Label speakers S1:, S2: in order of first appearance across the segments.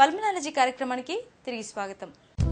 S1: Pulmonology కార్యక్రమానికి తిరిగి స్వాగతం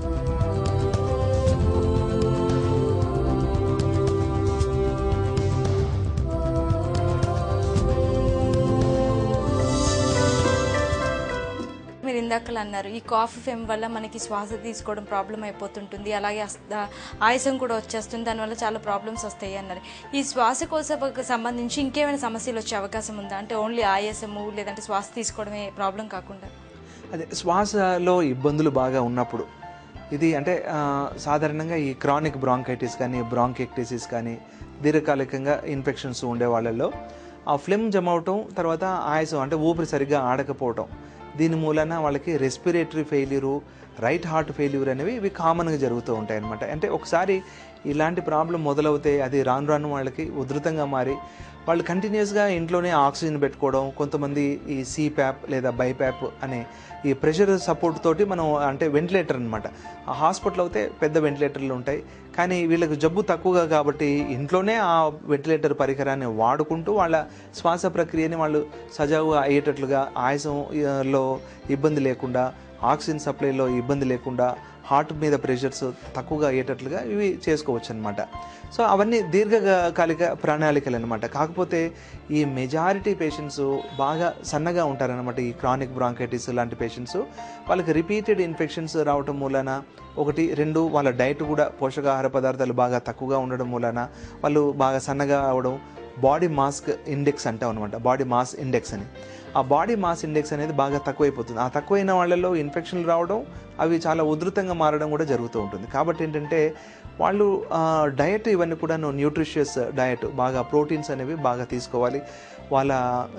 S1: మీరు ఇందాకలు అన్నారు ఈ కాఫీ ఫెమ్ వల్ల మనకి శ్వాస తీసుకోవడం ప్రాబ్లం అయిపోతుంటుంది అలాగే అస్త- ఆయాసం కూడా వచ్చేస్తుంది దానివల్ల చాలా ప్రాబ్లమ్స్ వస్తాయి అన్నారు ఈ శ్వాసకోశకు సంబంధించి ఇంకేమైనా సమస్యలు వచ్చే అవకాశం ఉందా అంటే ఓన్లీ ఆయాసము లేదంటే శ్వాస తీసుకోవడమే ప్రాబ్లం కాకుండా
S2: అదే శ్వాసలో ఇబ్బందులు బాగా ఉన్నప్పుడు ఇది అంటే ఆ, సాధారణంగా ఈ క్రానిక్ బ్రాంకైటిస్ కానీ బ్రాంకెక్టిసిస్ కానీ దీర్ఘకాలికంగా ఇన్ఫెక్షన్స్ ఉండే వాళ్ళల్లో ఆ ఫ్లెమ్ జమ అవటం తర్వాత ఆయాసం అంటే ఊపిరి సరిగ్గా ఆడకపోవటం దీని మూలన వాళ్ళకి respiratory failure right heart failure అనేవి ఇవి కామన్గా జరుగుతూ ఉంటాయి అనమాట అంటే ఒకసారి ఇలాంటి ప్రాబ్లం మొదలవుతే అది రాను రాను వాళ్ళకి ఉధృతంగా మారి వాళ్ళు కంటిన్యూస్గా ఇంట్లోనే ఆక్సిజన్ పెట్టుకోవడం కొంతమంది ఈ సిప్యాప్ లేదా బైప్యాప్ అనే ఈ ప్రెషర్ సపోర్ట్ తోటి మనం అంటే వెంటిలేటర్ అనమాట ఆ హాస్పిటల్ అయితే పెద్ద వెంటిలేటర్లు ఉంటాయి కానీ వీళ్ళకి జబ్బు తక్కువగా కాబట్టి ఇంట్లోనే ఆ వెంటిలేటర్ పరికరాన్ని వాడుకుంటూ వాళ్ళ శ్వాస ప్రక్రియని వాళ్ళు సజావుగా అయ్యేటట్లుగా ఆయాసం ఆ, లో ఇబ్బంది లేకుండా ఆక్సిజన్ సప్లైలో ఇబ్బంది లేకుండా హార్ట్ మీద ప్రెషర్స్ తక్కువగా అయ్యేటట్లుగా ఇవి చేసుకోవచ్చు అనమాట సో అవన్నీ దీర్ఘకాలిక ప్రణాళికలు అనమాట కాకపోతే ఈ మెజారిటీ పేషెంట్స్ బాగా సన్నగా ఉంటారనమాట ఈ క్రానిక్ బ్రాంకైటిస్ లాంటి పేషెంట్స్ వాళ్ళకి రిపీటెడ్ ఇన్ఫెక్షన్స్ రావటం మూలన ఒకటి రెండు వాళ్ళ డైట్ కూడా పోషకాహార పదార్థాలు బాగా తక్కువగా ఉండడం మూలన వాళ్ళు బాగా సన్నగా అవడం బాడీ మాస్క్ ఇండెక్స్ అంటాం అనమాట బాడీ మాస్ ఇండెక్స్ అని ఆ బాడీ మాస్ ఇండెక్స్ అనేది బాగా తక్కువైపోతుంది ఆ తక్కువైన వాళ్ళలో ఇన్ఫెక్షన్లు రావడం అవి చాలా ఉధృతంగా మారడం కూడా జరుగుతూ ఉంటుంది కాబట్టి ఏంటంటే వాళ్ళు డయట్ ఇవన్నీ కూడా న్యూట్రిషియస్ డయట్ బాగా ప్రోటీన్స్ అనేవి బాగా తీసుకోవాలి వాళ్ళ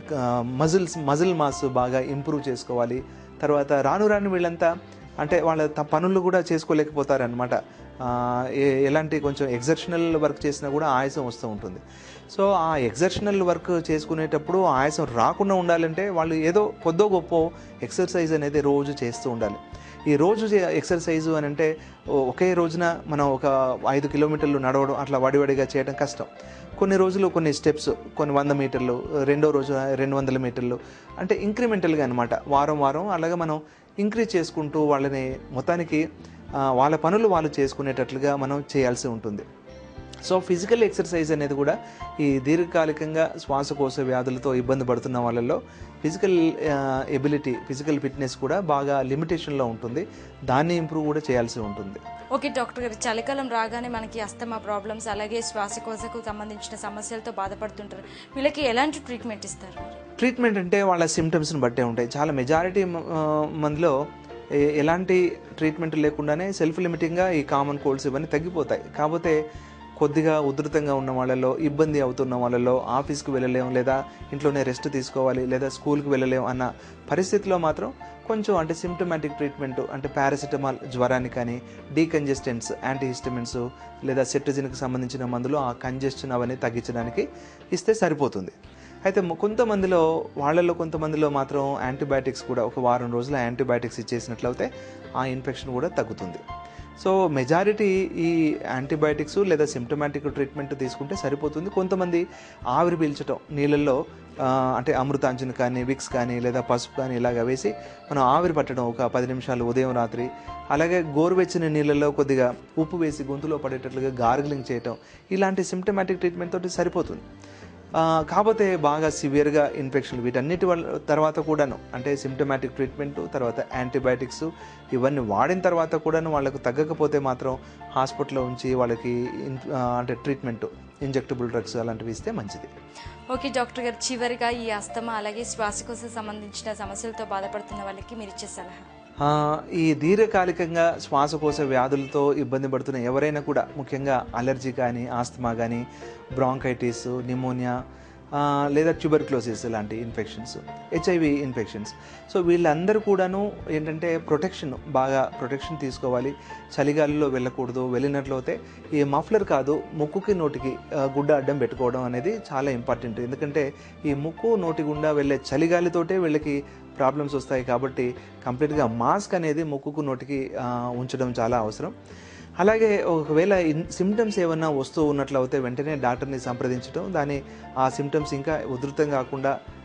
S2: మజిల్స్ మజిల్ మాస్ బాగా ఇంప్రూవ్ చేసుకోవాలి తర్వాత రాను రాను వీళ్ళంతా అంటే వాళ్ళ త- పనులు కూడా చేసుకోలేకపోతారనమాట ఎలాంటి కొంచెం ఎగ్జర్షనల్ వర్క్ చేసినా కూడా ఆయాసం వస్తూ ఉంటుంది సో ఆ ఎగ్జర్షనల్ వర్క్ చేసుకునేటప్పుడు ఆయాసం రాకుండా ఉండాలంటే వాళ్ళు ఏదో కొద్దో గొప్ప ఎక్సర్సైజ్ అనేది రోజు చేస్తూ ఉండాలి ఈ రోజు చే- ఎక్సర్సైజు అని అంటే ఓ- ఒకే రోజున మనం ఒక ఐదు కిలోమీటర్లు నడవడం అట్లా వడివడిగా చేయడం కష్టం కొన్ని రోజులు కొన్ని స్టెప్స్ కొన్ని వంద మీటర్లు రెండో రోజు రెండు వందల మీటర్లు అంటే ఇంక్రిమెంటల్గా అనమాట వారం వారం అలాగే మనం ఇంక్రీజ్ చేసుకుంటూ వాళ్ళని మొత్తానికి ఆ, వాళ్ళ పనులు వాళ్ళు చేసుకునేటట్లుగా మనం చేయాల్సి ఉంటుంది సో ఫిజికల్ ఎక్సర్సైజ్ అనేది కూడా ఈ దీర్ఘకాలికంగా శ్వాసకోశ వ్యాధులతో ఇబ్బంది పడుతున్న వాళ్ళల్లో ఫిజికల్ ఎబిలిటీ ఫిజికల్ ఫిట్నెస్ కూడా బాగా లిమిటేషన్లో ఉంటుంది దాన్ని ఇంప్రూవ్ కూడా చేయాల్సి ఉంటుంది
S1: ఓకే డాక్టర్ గారు చలికాలం రాగానే మనకి అస్తమా ప్రాబ్లమ్స్ అలాగే శ్వాసకోశకు సంబంధించిన సమస్యలతో బాధపడుతుంటారు వీళ్ళకి ఎలాంటి ట్రీట్మెంట్ ఇస్తారు మరి?
S2: ట్రీట్మెంట్ అంటే వాళ్ళ సిమ్టమ్స్ని బట్టే ఉంటాయి చాలా మెజారిటీ మందిలో ఏ- ఎలాంటి ట్రీట్మెంట్ లేకుండానే సెల్ఫ్ లిమిటింగ్గా ఈ కామన్ కోల్డ్స్ ఇవన్నీ తగ్గిపోతాయి కాకపోతే కొద్దిగా ఉధృతంగా ఉన్న వాళ్ళలో ఇబ్బంది అవుతున్న వాళ్ళలో ఆఫీస్కి వెళ్ళలేం లేదా ఇంట్లోనే రెస్ట్ తీసుకోవాలి లేదా స్కూల్కి వెళ్ళలేం అన్న పరిస్థితిలో మాత్రం కొంచెం అంటే సిమ్టమాటిక్ ట్రీట్మెంట్ అంటే పారాసిటమాల్ జ్వరానికి కానీ డీకంజెస్టెంట్స్ యాంటీహిస్టమిన్స్ లేదా సెట్రజిన్కి సంబంధించిన మందులు ఆ కంజెస్షన్ అవన్నీ తగ్గించడానికి ఇస్తే సరిపోతుంది అయితే మ- కొంతమందిలో వాళ్ళల్లో కొంతమందిలో మాత్రం యాంటీబయాటిక్స్ కూడా ఒక వారం రోజుల యాంటీబయాటిక్స్ ఇచ్చేసినట్లయితే ఆ ఇన్ఫెక్షన్ కూడా తగ్గుతుంది సో మెజారిటీ ఈ యాంటీబయాటిక్స్ లేదా సిమ్టమాటిక్ ట్రీట్మెంట్ తీసుకుంటే సరిపోతుంది కొంతమంది ఆవిరి పీల్చటం నీళ్ళల్లో ఆ, అంటే అమృతాంజన్ కానీ విక్స్ కానీ లేదా పసుపు కానీ ఇలాగ వేసి మనం ఆవిరి పట్టడం ఒక పది నిమిషాలు ఉదయం రాత్రి అలాగే గోరువెచ్చని నీళ్ళల్లో కొద్దిగా ఉప్పు వేసి గొంతులో పడేటట్లుగా గార్గిలింగ్ చేయటం ఇలాంటి సిమ్టమాటిక్ ట్రీట్మెంట్ తోటి సరిపోతుంది ఆ, కాకపోతే బాగా సివియర్గా ఇన్ఫెక్షన్ వీటన్నిటి వల్ల తర్వాత కూడాను అంటే సిమ్టమాటిక్ ట్రీట్మెంట్ తర్వాత యాంటీబయాటిక్స్ ఇవన్నీ వాడిన తర్వాత కూడాను వాళ్ళకు తగ్గకపోతే మాత్రం హాస్పిటల్లో ఉంచి వాళ్ళకి ఇన్- ఆ, అంటే ట్రీట్మెంట్ ఇంజెక్టబుల్ డ్రగ్స్ అలాంటివి ఇస్తే మంచిది
S1: ఓకే డాక్టర్ గారు చివరిగా ఈ అస్తమా అలాగే శ్వాసకోశ సంబంధించిన సమస్యలతో బాధపడుతున్న వాళ్ళకి మీరు ఇచ్చే సలహా
S2: ఆ, ఈ దీర్ఘకాలికంగా శ్వాసకోశ వ్యాధులతో ఇబ్బంది పడుతున్న ఎవరైనా కూడా ముఖ్యంగా అలర్జీ కానీ ఆస్తమా కానీ బ్రాంకైటిస్ నిమోనియా ఆ, లేదా ట్యూబర్క్లోసిస్ లాంటి ఇన్ఫెక్షన్స్ హెచ్ఐవి ఇన్ఫెక్షన్స్ సో వీళ్ళందరూ కూడాను ఏంటంటే ప్రొటెక్షన్ బాగా ప్రొటెక్షన్ తీసుకోవాలి చలిగాలిలో వెళ్ళకూడదు వెళ్ళినట్లయితే ఈ మఫ్లర్ కాదు ముక్కుకి నోటికి ఆ, గుడ్డ అడ్డం పెట్టుకోవడం అనేది చాలా ఇంపార్టెంట్ ఎందుకంటే ఈ ముక్కు నోటి గుండా వెళ్ళే చలిగాలితోటే వీళ్ళకి ప్రాబ్లమ్స్ వస్తాయి కాబట్టి కంప్లీట్గా మాస్క్ అనేది ముక్కుకు నోటికి ఆ, ఉంచడం చాలా అవసరం అలాగే ఒకవేళ సిమ్టమ్స్ ఏమన్నా వస్తూ ఉన్నట్లయితే వెంటనే డాక్టర్ని సంప్రదించడం దాని ఆ సిమ్టమ్స్ ఇంకా ఉధృతం కాకుండా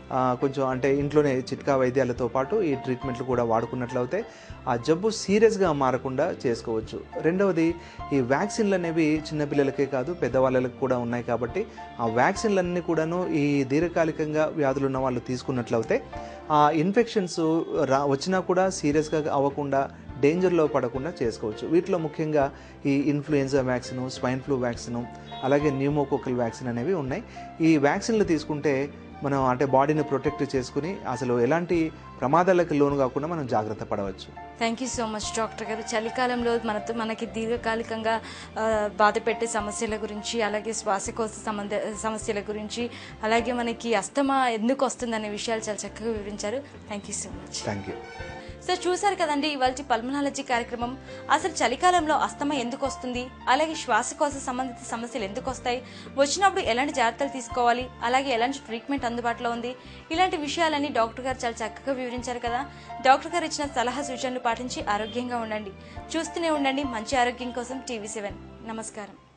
S2: ఆ, కొంచెం అంటే ఇంట్లోనే చిట్కా వైద్యాలతో పాటు ఈ ట్రీట్మెంట్లు కూడా వాడుకున్నట్లయితే ఆ జబ్బు సీరియస్గా మారకుండా చేసుకోవచ్చు రెండవది ఈ వ్యాక్సిన్లు అనేవి చిన్నపిల్లలకే కాదు పెద్దవాళ్ళకి కూడా ఉన్నాయి కాబట్టి ఆ వ్యాక్సిన్లన్నీ కూడాను ఈ దీర్ఘకాలికంగా వ్యాధులు ఉన్న వాళ్ళు తీసుకున్నట్లయితే ఆ ఇన్ఫెక్షన్స్ రా వచ్చినా కూడా సీరియస్గా అవ్వకుండా డేంజర్లో పడకుండా చేసుకోవచ్చు వీటిలో ముఖ్యంగా ఈ influenza vaccine swine flu vaccine అలాగే న్యూమోకోకల్ వ్యాక్సిన్ అనేవి ఉన్నాయి ఈ వ్యాక్సిన్లు తీసుకుంటే మనం అంటే బాడీని ప్రొటెక్ట్ చేసుకుని అసలు ఎలాంటి ప్రమాదాలకు లోను కాకుండా మనం జాగ్రత్త పడవచ్చు
S1: thank you so much doctor garu చలికాలంలో మనతో మనకి దీర్ఘకాలికంగా ఆ, బాధ పెట్టే సమస్యల గురించి అలాగే శ్వాసకోశ సంబంధ సమస్యల గురించి అలాగే మనకి అస్తమా ఎందుకు వస్తుందనే విషయాలు చాలా చక్కగా వివరించారు thank you so much
S2: thank you
S1: so చూసారు కదండి ఇవాళ పల్మనాలజీ కార్యక్రమం అసలు చలికాలంలో అస్తమా ఎందుకు వస్తుంది అలాగే శ్వాసకోశ సంబంధిత సమస్యలు ఎందుకు వస్తాయి వచ్చినప్పుడు ఎలాంటి జాగ్రత్తలు తీసుకోవాలి అలాగే ఎలాంటి ట్రీట్మెంట్ అందుబాటులో ఉంది ఇలాంటి విషయాలన్నీ డాక్టర్ గారు చాలా చక్కగా వివరించారు కదా డాక్టర్ గారు ఇచ్చిన సలహా సూచనలు పాటించి ఆరోగ్యంగా ఉండండి చూస్తూనే ఉండండి మంచి ఆరోగ్యం కోసం టీవీ సెవెన్ నమస్కారం